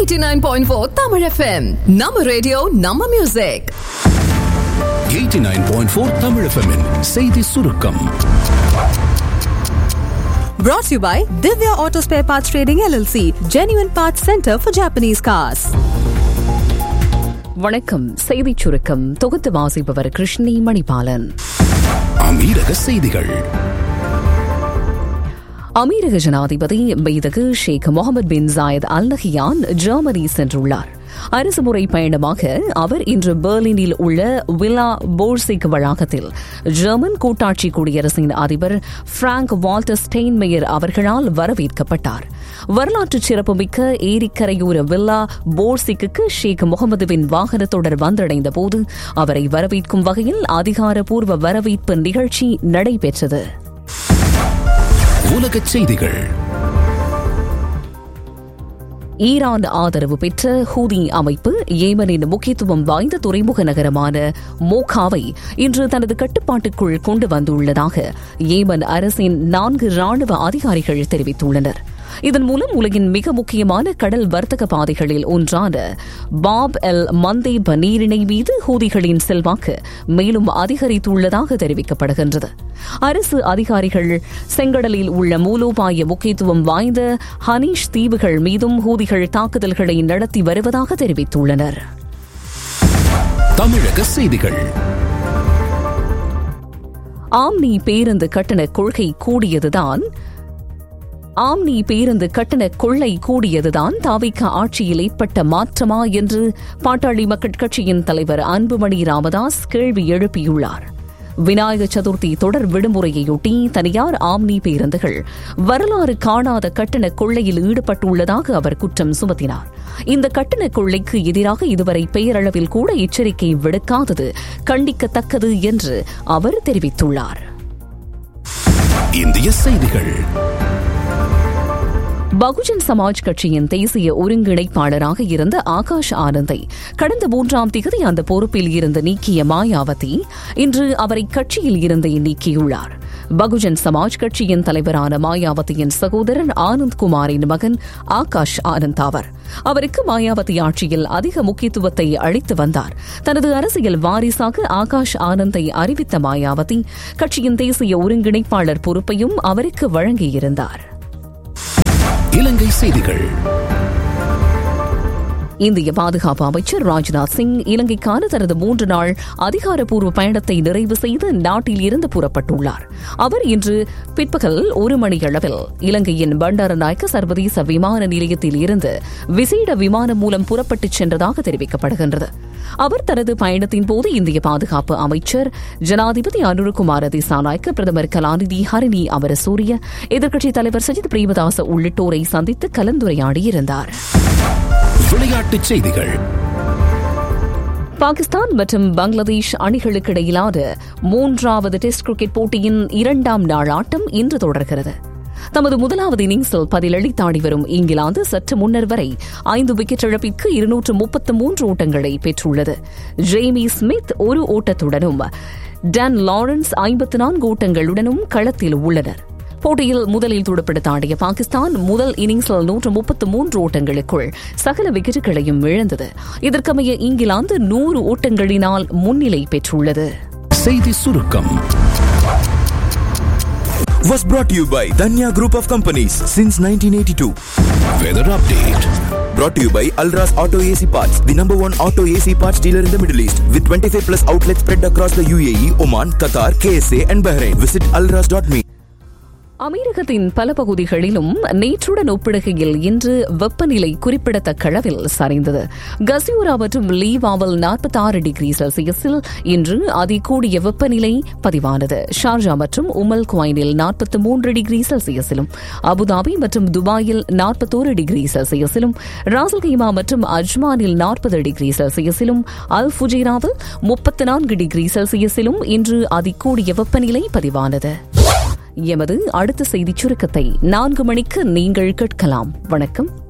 89.4 Tamil FM. நம்ம radio நம்ம music 89.4 Tamil FM -இன் செய்தி சுருக்கம் Brought to you by Divya Auto Spare Parts Trading LLC, Genuine Parts Center for Japanese Cars. வணக்கம் செய்திச் சுருக்கம் தொகுத்து வாசிப்பவர் கிருஷ்ணி மணிபாலன் அமீரக செய்திகள் அமீரக ஜனாதிபதி மெய்தகு Sheikh Mohamed bin Zayed Al Nahyan Germany சென்றுள்ளார் அரசுமுறை பயணமாக அவர் இன்று பெர்லினில் உள்ள வில்லா போர்சிக் வளாகத்தில் ஜெர்மன் கூட்டாட்சி குடியரசின் அதிபர் பிராங்க் வால்டர் ஸ்டெயின்மேயர் அவர்களால் வரவேற்கப்பட்டார் வரலாற்று சிறப்புமிக்க ஏரிக்கரையோர வில்லா போர்சிக்கு ஷேக் முகமதுவின் வாகனத்தொடர் வந்தடைந்த போது அவரை வரவேற்கும் வகையில் அதிகாரப்பூர்வ வரவேற்பு நிகழ்ச்சி நடைபெற்றது உலகச் செய்திகள் ஈரான் ஆதரவு பெற்ற ஹூதி அமைப்பு ஏமனின் முக்கியத்துவம் வாய்ந்த துறைமுக நகரமான மோகாவை இன்று தனது கட்டுப்பாட்டுக்குள் கொண்டு வந்துள்ளதாக ஏமன் அரசின் நான்கு ராணுவ அதிகாரிகள் தெரிவித்துள்ளனர் இதன் மூலம் உலகின் மிக முக்கியமான கடல் வர்த்தக பாதைகளில் ஒன்றான பாப் எல் மந்தேப் நீரிணை மீது ஹூதிகளின் செல்வாக்கு மேலும் அதிகரித்துள்ளதாக தெரிவிக்கப்படுகின்றது அரசு அதிகாரிகள் செங்கடலில் உள்ள மூலோபாய முக்கியத்துவம் வாய்ந்த ஹனீஷ் தீவுகள் மீதும் ஹூதிகள் தாக்குதல்களை நடத்தி வருவதாக தெரிவித்துள்ளனர் தமிழக செய்திகள் ஆம்னி பேருந்து கட்டண கொள்கை கூடியதுதான் ஆம்னி பேருந்து கட்டண கொள்ளை கூடியதுதான் தாவிக ஆட்சியில் ஏற்பட்ட மாற்றமா என்று பாட்டாளி மக்கள் கட்சியின் தலைவர் அன்புமணி ராமதாஸ் கேள்வி எழுப்பியுள்ளார் விநாயகர் சதுர்த்தி தொடர் விடுமுறையொட்டி தனியார் ஆம்னி பேருந்துகள் வரலாறு காணாத கட்டண கொள்ளையில் ஈடுபட்டுள்ளதாக அவர் குற்றம் சுமத்தினார் இந்த கட்டண கொள்ளைக்கு எதிராக இதுவரை பெயரளவில் கூட எச்சரிக்கை விடுக்காதது கண்டிக்கத்தக்கது என்று அவர் தெரிவித்துள்ளார் இந்திய செய்திகள் பகுஜன் சமாஜ் கட்சியின் தேசிய ஒருங்கிணைப்பாளராக இருந்த ஆகாஷ் ஆனந்தை கடந்த மூன்றாம் திகதி அந்த பொறுப்பில் இருந்து நீக்கிய மாயாவதி இன்று அவரை கட்சியில் இருந்து நீக்கியுள்ளார் பகுஜன் சமாஜ் கட்சியின் தலைவரான மாயாவதியின் சகோதரன் ஆனந்த் குமாரின் மகன் ஆகாஷ் ஆனந்த் ஆவர் அவருக்கு மாயாவதி ஆட்சியில் அதிக முக்கியத்துவத்தை அளித்து வந்தார் தனது அரசியல் வாரிசாக ஆகாஷ் ஆனந்தை அறிவித்த மாயாவதி கட்சியின் தேசிய ஒருங்கிணைப்பாளர் பொறுப்பையும் அவருக்கு வழங்கியிருந்தார் இலங்கை செய்திகள் இந்திய பாதுகாப்பு அமைச்சர் ராஜ்நாத் சிங் இலங்கைக்கான தனது மூன்று நாள் அதிகாரப்பூர்வ பயணத்தை நிறைவு செய்து நாட்டில் இருந்து புறப்பட்டுள்ளார் அவர் இன்று பிற்பகல் ஒரு மணியளவில் இலங்கையின் பண்டாரநாயக்க சர்வதேச விமான நிலையத்தில் இருந்து விசேட விமானம் மூலம் புறப்பட்டுச் சென்றதாக தெரிவிக்கப்படுகின்றது அவர் தனது பயணத்தின் போது இந்திய பாதுகாப்பு அமைச்சர் ஜனாதிபதி அனுருகுமார திசாநாயக்க பிரதமர் கலாநிதி ஹரிணி அமரசூரிய எதிர்க்கட்சித் தலைவர் சஜித் பிரேமதாச உள்ளிட்டோரை சந்தித்து கலந்துரையாடியிருந்தார் விளையாட்டுச் செய்திகள் பாகிஸ்தான் மற்றும் பங்களாதேஷ் அணிகளுக்கு இடையிலான மூன்றாவது டெஸ்ட் கிரிக்கெட் போட்டியின் இரண்டாம் நாள் ஆட்டம் இன்று தொடர்கிறது தமது முதலாவது இன்னிங்ஸில் பதிலளித்தாடி வரும் இங்கிலாந்து சற்று முன்னர் வரை ஐந்து விக்கெட் இழப்பிற்கு இருநூற்று முப்பத்து மூன்று ஓட்டங்களை பெற்றுள்ளது ஜேமி ஸ்மித் ஒரு ஓட்டத்துடனும் டான் லாரன்ஸ் ஐம்பத்து நான்கு ஓட்டங்களுடனும் களத்தில் உள்ளனர் போட்டியில் முதலில் துடுப்படுத்தாடிய பாகிஸ்தான் முதல் இன்னிங்ஸில் நூற்று முப்பத்து மூன்று ஓட்டங்களுக்குள் சகல விக்கெட்டுகளையும் இழந்தது இதற்கமைய இங்கிலாந்து நூறு ஓட்டங்களினால் முன்னிலை பெற்றுள்ளது செய்தி சுருக்கம் was brought to you by Danya Group of Companies since 1982. Weather update Brought to you by Alras Auto AC Parts, the number one auto AC parts dealer in the Middle East, with 25 plus outlets spread across the UAE, Oman, Qatar, KSA, and Bahrain. Visit alras.me. அமீரகத்தின் பல பகுதிகளிலும் நேற்றுடன் ஒப்பிடுகையில் இன்று வெப்பநிலை குறிப்பிடத்தக்க அளவில் சரிந்தது கசியூரா மற்றும் லீவாவில் நாற்பத்தாறு டிகிரி செல்சியஸில் இன்று அதிகூடிய வெப்பநிலை பதிவானது ஷார்ஜா மற்றும் உமல் குவைனில் நாற்பத்தி மூன்று டிகிரி செல்சியஸிலும் அபுதாபி மற்றும் துபாயில் நாற்பத்தோரு டிகிரி செல்சியஸிலும் ராசல் கைமா மற்றும் அஜ்மானில் நாற்பது டிகிரி செல்சியஸிலும் அல் ஃபுஜைராவில் முப்பத்தி நான்கு டிகிரி செல்சியஸிலும் இன்று அதிகூடிய வெப்பநிலை பதிவானது எமது அடுத்த செய்திச் சுருக்கத்தை நான்கு மணிக்கு நீங்கள் கேட்கலாம் வணக்கம்